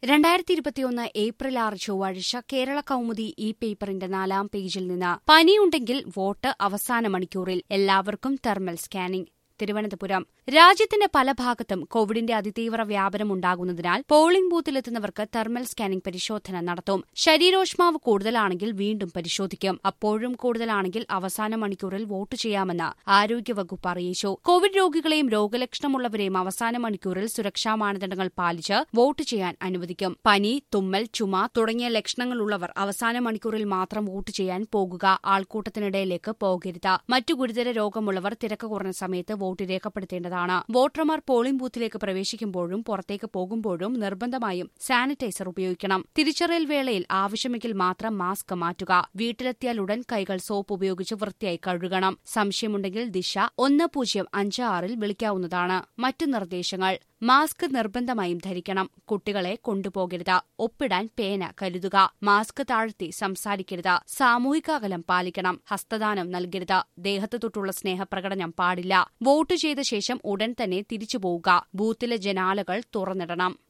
രണ്ടായിരത്തി ഇരുപത്തിയൊന്ന് ഏപ്രിൽ ആറ് ചൊവ്വാഴ്ച കേരള കൗമുദി ഈ പേപ്പറിന്റെ നാലാം പേജിൽ നിന്ന് പനിയുണ്ടെങ്കിൽ വോട്ട് അവസാന മണിക്കൂറിൽ എല്ലാവർക്കും തെർമൽ സ്കാനിംഗ് തിരുവനന്തപുരം രാജ്യത്തിന്റെ പല ഭാഗത്തും കോവിഡിന്റെ അതിതീവ്ര വ്യാപനം ഉണ്ടാകുന്നതിനാൽ പോളിംഗ് ബൂത്തിലെത്തുന്നവർക്ക് തെർമൽ സ്കാനിംഗ് പരിശോധന നടത്തും ശരീരോഷ്മാവ് കൂടുതലാണെങ്കിൽ വീണ്ടും പരിശോധിക്കും അപ്പോഴും കൂടുതലാണെങ്കിൽ അവസാന മണിക്കൂറിൽ വോട്ട് ചെയ്യാമെന്ന് ആരോഗ്യവകുപ്പ് അറിയിച്ചു കോവിഡ് രോഗികളെയും രോഗലക്ഷണമുള്ളവരെയും അവസാന മണിക്കൂറിൽ സുരക്ഷാ മാനദണ്ഡങ്ങൾ പാലിച്ച് വോട്ട് ചെയ്യാൻ അനുവദിക്കും പനി തുമ്മൽ ചുമ തുടങ്ങിയ ലക്ഷണങ്ങളുള്ളവർ അവസാന മണിക്കൂറിൽ മാത്രം വോട്ട് ചെയ്യാൻ പോകുക ആൾക്കൂട്ടത്തിനിടയിലേക്ക് പോകരുത് മറ്റു ഗുരുതര രോഗമുള്ളവർ തിരക്ക് കുറഞ്ഞ സമയത്ത് വോട്ട് രേഖപ്പെടുത്തേണ്ടതാണ് വോട്ടർമാർ പോളിംഗ് ബൂത്തിലേക്ക് പ്രവേശിക്കുമ്പോഴും പുറത്തേക്ക് പോകുമ്പോഴും നിർബന്ധമായും സാനിറ്റൈസർ ഉപയോഗിക്കണം തിരിച്ചറിയൽ വേളയിൽ ആവശ്യമെങ്കിൽ മാത്രം മാസ്ക് മാറ്റുക വീട്ടിലെത്തിയാൽ ഉടൻ കൈകൾ സോപ്പ് ഉപയോഗിച്ച് വൃത്തിയായി കഴുകണം സംശയമുണ്ടെങ്കിൽ ദിശ ഒന്ന് പൂജ്യം അഞ്ച് ആറിൽ വിളിക്കാവുന്നതാണ് മറ്റു നിർദ്ദേശങ്ങൾ മാസ്ക് നിർബന്ധമായും ധരിക്കണം കുട്ടികളെ കൊണ്ടുപോകരുത് ഒപ്പിടാൻ പേന കരുതുക മാസ്ക് താഴ്ത്തി സംസാരിക്കരുത് സാമൂഹിക അകലം പാലിക്കണം ഹസ്തദാനം നൽകരുത് ദേഹത്ത് തൊട്ടുള്ള സ്നേഹപ്രകടനം പാടില്ല വോട്ട് ചെയ്ത ശേഷം ഉടൻ തന്നെ തിരിച്ചു പോവുക ബൂത്തിലെ ജനാലകൾ തുറന്നിടണം